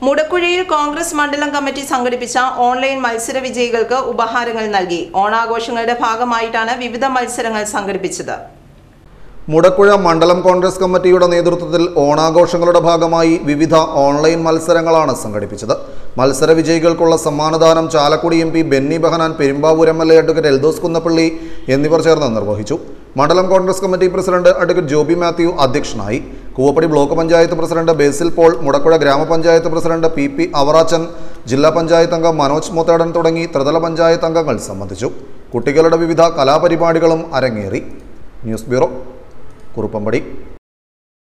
മുടക്കുഴയിൽ കോൺഗ്രസ് മണ്ഡലം കമ്മിറ്റി സംഘടിപ്പിച്ച ഓൺലൈൻ മത്സര വിജയികൾക്ക് ഉപഹാരങ്ങൾ നൽകി ഓണാഘോഷങ്ങളുടെ ഭാഗമായിട്ടാണ് വിവിധ മത്സരങ്ങൾ സംഘടിപ്പിച്ചത് മുടക്കുഴ മണ്ഡലം കോൺഗ്രസ് കമ്മിറ്റിയുടെ നേതൃത്വത്തിൽ ഓണാഘോഷങ്ങളുടെ ഭാഗമായി വിവിധ ഓൺലൈൻ മത്സരങ്ങളാണ് സംഘടിപ്പിച്ചത് മത്സര വിജയികൾക്കുള്ള സമ്മാനദാനം Chalakudy M P Benny Behanan Perumbavoor M L A advocate Eldhose Kunnappilly എന്നിവർ ചേർന്ന് നിർവഹിച്ചു മണ്ഡലം Congress committee president advocate Joby Mathew അധ്യക്ഷനായി കൂവപ്പടി ബ്ലോക്ക് പഞ്ചായത്ത് പ്രസിഡന്റ് ബേസിൽ പോൾ മുടക്കുഴ ഗ്രാമപഞ്ചായത്ത് പ്രസിഡന്റ് പി പി അവറാച്ചൻ ജില്ലാ പഞ്ചായത്ത് അംഗം മനോജ് മുത്തേടൻ തുടങ്ങി ത്രിതല പഞ്ചായത്ത് അംഗങ്ങൾ സംബന്ധിച്ചു കുട്ടികളുടെ വിവിധ കലാപരിപാടികളും അരങ്ങേറി ന്യൂസ് ബ്യൂറോ കുറുപ്പമ്പടി